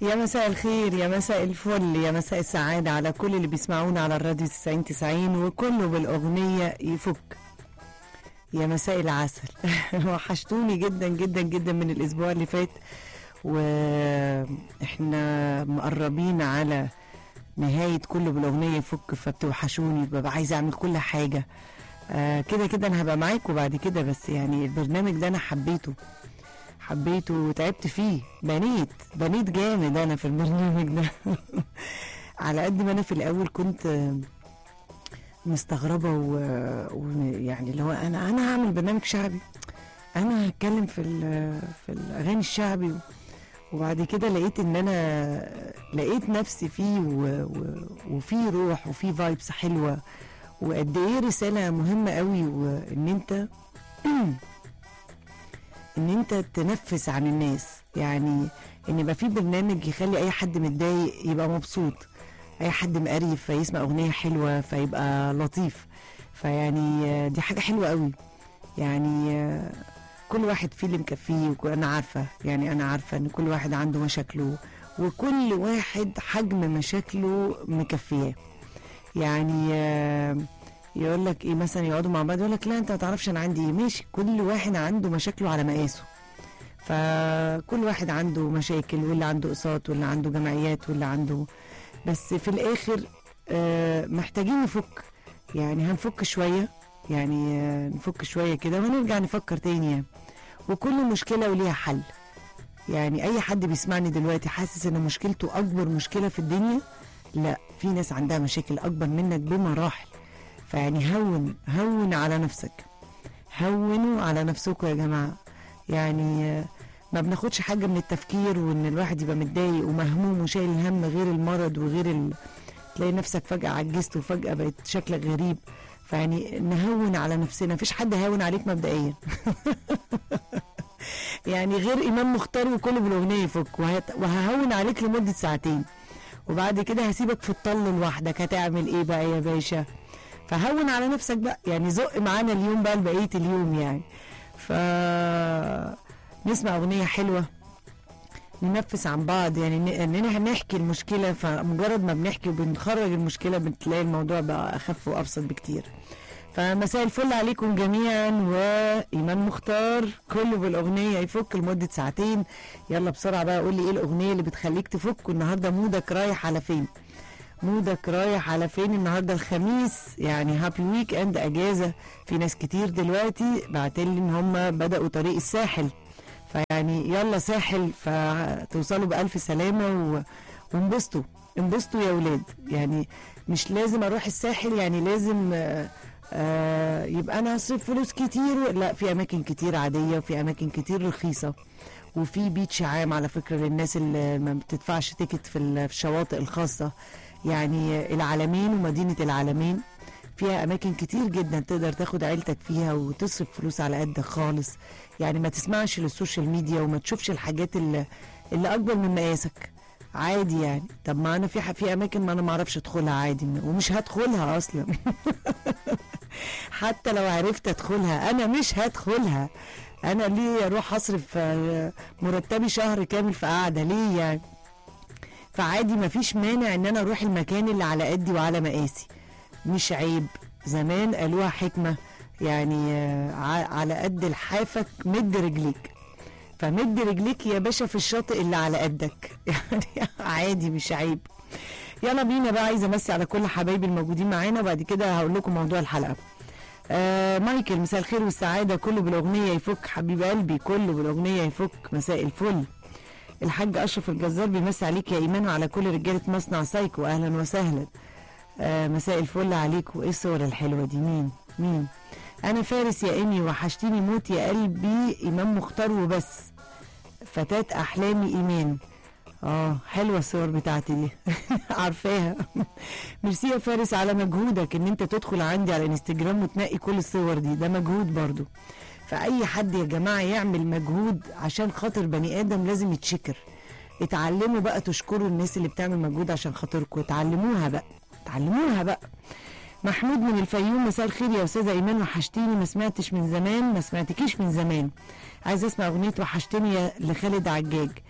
يا مساء الخير يا مساء الفل يا مساء السعادة على كل اللي بيسمعونا على الراديو 90 90 وكله بالأغنية يفك يا مساء العسل وحشتوني جدا جدا جدا من الأسبوع اللي فات وإحنا مقربين على نهاية كله بالأغنية يفك فبتوحشوني ببقى عايزة أعمل كل حاجة آه كده كده أنا هبقى معاكم بعد كده بس يعني البرنامج ده أنا حبيته حبيته وتعبت فيه بنيت بنيت جامد انا في البرنامج ده على قد ما انا في الاول كنت مستغربه ويعني اللي هو انا انا هعمل برنامج شعبي انا هتكلم في في الاغاني الشعبي وبعد كده لقيت ان انا لقيت نفسي فيه و... و... وفي روح وفي فايبس حلوه وقد ايه رساله مهمه قوي وان انت ان انت تنفس عن الناس يعني ان يبقى في برنامج يخلي اي حد متضايق يبقى مبسوط اي حد مقريف فيسمع اغنيه حلوه فيبقى لطيف فيعني دي حاجه حلوه قوي يعني كل واحد فيه اللي مكفيه وانا عارفه يعني انا عارفه ان كل واحد عنده مشاكله وكل واحد حجم مشاكله مكفياه يعني يقول لك ايه مثلا يقعدوا مع بعض يقول لك لا انت ما تعرفش انا عندي ايه ماشي كل واحد عنده مشاكله على مقاسه فكل واحد عنده مشاكل واللي عنده اقساط واللي عنده جمعيات واللي عنده بس في الاخر آه محتاجين نفك يعني هنفك شويه يعني آه نفك شويه كده ونرجع نفكر تاني يعني. وكل مشكله وليها حل يعني اي حد بيسمعني دلوقتي حاسس ان مشكلته اكبر مشكله في الدنيا لا في ناس عندها مشاكل اكبر منك بمراحل فيعني هون هون على نفسك هونوا على نفسكم يا جماعه يعني ما بناخدش حاجه من التفكير وان الواحد يبقى متضايق ومهموم وشايل هم غير المرض وغير ال... تلاقي نفسك فجاه عجزت وفجاه بقيت شكلك غريب فيعني نهون على نفسنا مفيش حد هيهون عليك مبدئيا يعني غير امام مختار وكله بالاغنيه يفك وهت... وههون عليك لمده ساعتين وبعد كده هسيبك في الطل لوحدك هتعمل ايه بقى يا باشا فهون على نفسك بقى يعني زق معانا اليوم بقى لبقيه اليوم يعني ف نسمع اغنيه حلوه ننفس عن بعض يعني اننا هنحكي المشكله فمجرد ما بنحكي وبنخرج المشكله بتلاقي الموضوع بقى اخف وابسط بكتير فمساء الفل عليكم جميعا وايمان مختار كله بالاغنيه يفك لمده ساعتين يلا بسرعه بقى قول لي ايه الاغنيه اللي بتخليك تفك النهارده مودك رايح على فين مودك رايح على فين النهارده الخميس يعني هابي ويك اند اجازه في ناس كتير دلوقتي بعتلي ان هم بداوا طريق الساحل فيعني يلا ساحل فتوصلوا بألف سلامة وانبسطوا انبسطوا يا ولاد يعني مش لازم اروح الساحل يعني لازم آآ آآ يبقى انا اصرف فلوس كتير لا في اماكن كتير عادية وفي اماكن كتير رخيصة وفي بيتش عام على فكرة للناس اللي ما بتدفعش تيكت في الشواطئ الخاصة يعني العالمين ومدينة العالمين فيها اماكن كتير جدا تقدر تاخد عيلتك فيها وتصرف فلوس على قدك خالص يعني ما تسمعش للسوشيال ميديا وما تشوفش الحاجات اللي, اللي اكبر من مقاسك عادي يعني طب ما انا في في اماكن ما انا ما اعرفش ادخلها عادي ومش هدخلها اصلا حتى لو عرفت ادخلها انا مش هدخلها انا ليه اروح اصرف مرتبي شهر كامل في قعده ليه يعني فعادي ما فيش مانع ان انا اروح المكان اللي على قدي وعلى مقاسي مش عيب زمان قالوها حكمه يعني على قد لحافك مد رجليك فمد رجليك يا باشا في الشاطئ اللي على قدك يعني عادي مش عيب يلا بينا بقى عايزه امسي على كل حبايبي الموجودين معانا وبعد كده هقول لكم موضوع الحلقه آه مايكل مساء الخير والسعاده كله بالاغنيه يفك حبيب قلبي كله بالاغنيه يفك مساء الفل الحاج اشرف الجزار بيمسي عليك يا ايمان وعلى كل رجاله مصنع سايكو اهلا وسهلا آه مساء الفل عليكم ايه الصور الحلوه دي مين مين انا فارس يا امي وحشتيني موت يا قلبي امام مختار وبس فتاة احلامي ايمان اه حلوه الصور بتاعتي دي عارفاها ميرسي يا فارس على مجهودك ان انت تدخل عندي على الانستجرام وتنقي كل الصور دي ده مجهود برضو فاي حد يا جماعه يعمل مجهود عشان خاطر بني ادم لازم يتشكر اتعلموا بقى تشكروا الناس اللي بتعمل مجهود عشان خاطركم اتعلموها بقى اتعلموها بقى محمود من الفيوم مساء الخير يا استاذه ايمان وحشتيني ما سمعتش من زمان ما سمعتكيش من زمان عايز اسمع اغنيه وحشتني يا لخالد عجاج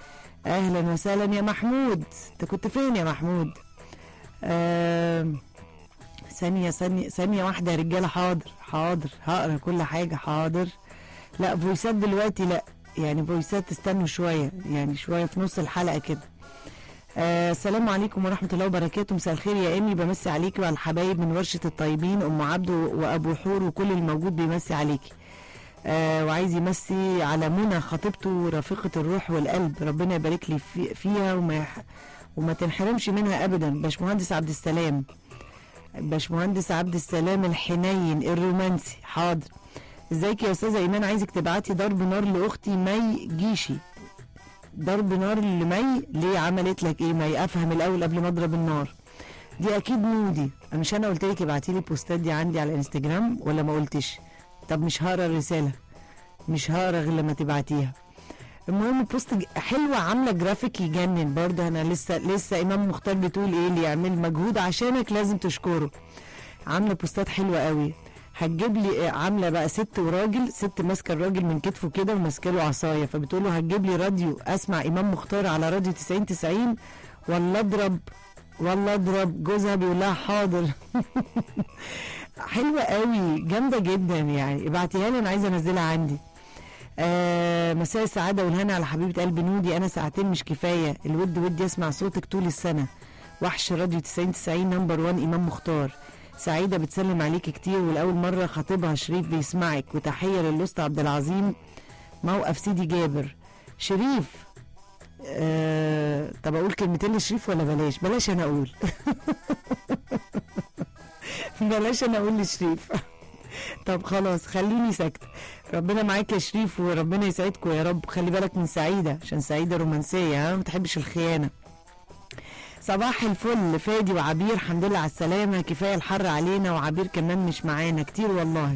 اهلا وسهلا يا محمود انت كنت فين يا محمود آم، ثانية ثانية ثانية واحدة يا رجالة حاضر حاضر هقرا كل حاجة حاضر لا فويسات دلوقتي لا يعني فويسات تستنوا شوية يعني شوية في نص الحلقة كده آه السلام عليكم ورحمة الله وبركاته مساء الخير يا إيمي بمسي عليكي وعلى الحبايب من ورشة الطيبين أم عبده وأبو حور وكل الموجود بيمسي عليكي آه وعايز يمسي على منى خطيبته رفيقة الروح والقلب ربنا يبارك لي في فيها وما يح وما تنحرمش منها أبدا باشمهندس عبد السلام باشمهندس عبد السلام الحنين الرومانسي حاضر ازيك يا استاذه ايمان عايزك تبعتي ضرب نار لاختي مي جيشي ضرب نار لمي ليه عملت لك ايه مي افهم الاول قبل ما اضرب النار دي اكيد مودي مش انا قلت لك ابعتي لي البوستات دي عندي على الانستجرام ولا ما قلتش طب مش هقرا الرساله مش هقرا غير لما تبعتيها المهم البوست ج- حلوه عامله جرافيك يجنن برضه انا لسه لسه امام مختار بتقول ايه اللي يعمل مجهود عشانك لازم تشكره عامله بوستات حلوه قوي هتجيب لي عامله بقى ست وراجل ست ماسكه الراجل من كتفه كده وماسكه له عصايه فبتقول له هتجيب لي راديو اسمع امام مختار على راديو 90 90 ولا اضرب ولا اضرب جوزها بيقول لها حاضر حلوه قوي جامده جدا يعني ابعتيها لي انا عايزه انزلها عندي آه مساء السعادة والهنا على حبيبة قلب نودي أنا ساعتين مش كفاية الود ودي أسمع صوتك طول السنة وحش راديو 90 90 نمبر 1 إمام مختار سعيدة بتسلم عليك كتير والأول مرة خطيبها شريف بيسمعك وتحية للأسطى عبد العظيم موقف سيدي جابر شريف آه طب أقول كلمتين لشريف ولا بلاش بلاش أنا أقول بلاش أنا أقول لشريف طب خلاص خليني ساكتة ربنا معاك يا شريف وربنا يسعدكم يا رب خلي بالك من سعيدة عشان سعيدة رومانسية ها ما تحبش الخيانة صباح الفل فادي وعبير الحمد لله على السلامة كفاية الحر علينا وعبير كمان مش معانا كتير والله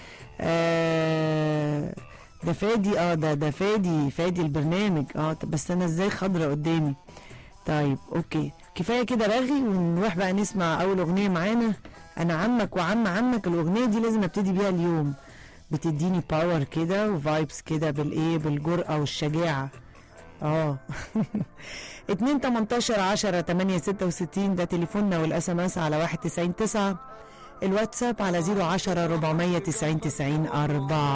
آه ده فادي اه ده ده فادي فادي البرنامج اه طب بس انا ازاي خضرة قدامي طيب اوكي كفايه كده رغي ونروح بقى نسمع اول اغنيه معانا انا عمك وعم عمك الاغنيه دي لازم ابتدي بيها اليوم بتديني باور كده وفايبس كده بالايه بالجرأه والشجاعه اه 2 18 10 8 66 ده تليفوننا والاس ام اس على 1 90 9 الواتساب على 010 490 90 4